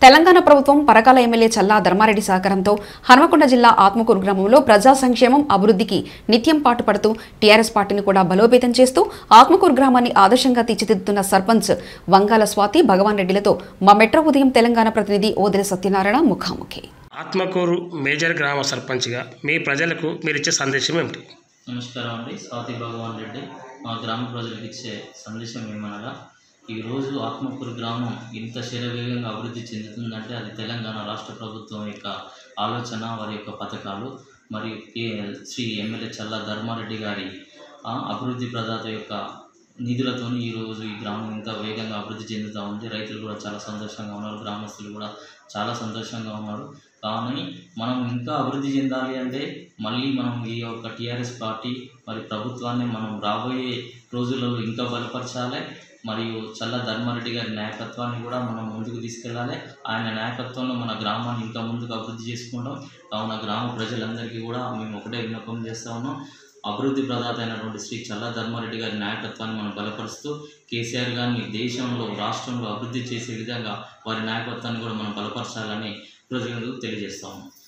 తెలంగాణ ప్రభుత్వం పరకాల ఎమ్మెల్యే చల్లా ధర్మారెడ్డి సహకారంతో హనుమకొండ జిల్లా ఆత్మకూరు గ్రామంలో ప్రజా సంక్షేమం అభివృద్ధికి నిత్యం పాటుపడుతూ టీఆర్ఎస్ పార్టీని కూడా బలోపేతం చేస్తూ ఆత్మకూరు గ్రామాన్ని ఆదర్శంగా తీర్చిదిద్దుతున్న సర్పంచ్ వంగాల స్వాతి భగవాన్ రెడ్డిలతో మా మెట్రో ఉదయం తెలంగాణ ప్రతినిధి ఓదెల సత్యనారాయణ ముఖాముఖి ఆత్మకూరు మేజర్ గ్రామ సర్పంచ్గా మీ ప్రజలకు మీరు ఇచ్చే సందేశం ఏమిటి నమస్కారం అండి స్వాతి భగవాన్ రెడ్డి మా గ్రామ ప్రజలకు ఇచ్చే సందేశం ఏమనగా ఈరోజు ఆత్మకూరు గ్రామం ఇంత శరవేగంగా అభివృద్ధి చెందుతుందంటే అది తెలంగాణ రాష్ట్ర ప్రభుత్వం యొక్క ఆలోచన వారి యొక్క పథకాలు మరియు ఏ- శ్రీ ఎమ్మెల్యే చల్లా ధర్మారెడ్డి గారి ఆ, అభివృద్ధి ప్రదాత యొక్క నిధులతో ఈరోజు ఈ గ్రామం ఇంత వేగంగా అభివృద్ధి చెందుతూ ఉంది రైతులు కూడా చాలా సంతోషంగా ఉన్నారు గ్రామస్తులు కూడా చాలా సంతోషంగా ఉన్నారు కానీ మనం ఇంకా అభివృద్ధి చెందాలి అంటే మళ్ళీ మనం ఈ యొక్క టీఆర్ఎస్ పార్టీ మరి ప్రభుత్వాన్ని మనం రాబోయే రోజులలో ఇంకా బలపరచాలి మరియు చల్ల ధర్మారెడ్డి గారి నాయకత్వాన్ని కూడా మనం ముందుకు తీసుకెళ్ళాలి ఆయన నాయకత్వంలో మన గ్రామాన్ని ఇంకా ముందుకు అభివృద్ధి చేసుకుంటాం కావున గ్రామ ప్రజలందరికీ కూడా మేము ఒకటే విన్నపం చేస్తా ఉన్నాం అభివృద్ధి ప్రదాత అయినటువంటి శ్రీ చల్ల ధర్మారెడ్డి గారి నాయకత్వాన్ని మనం బలపరుస్తూ కేసీఆర్ గారిని దేశంలో రాష్ట్రంలో అభివృద్ధి చేసే విధంగా వారి నాయకత్వాన్ని కూడా మనం బలపరచాలని ప్రజలకు తెలియజేస్తాము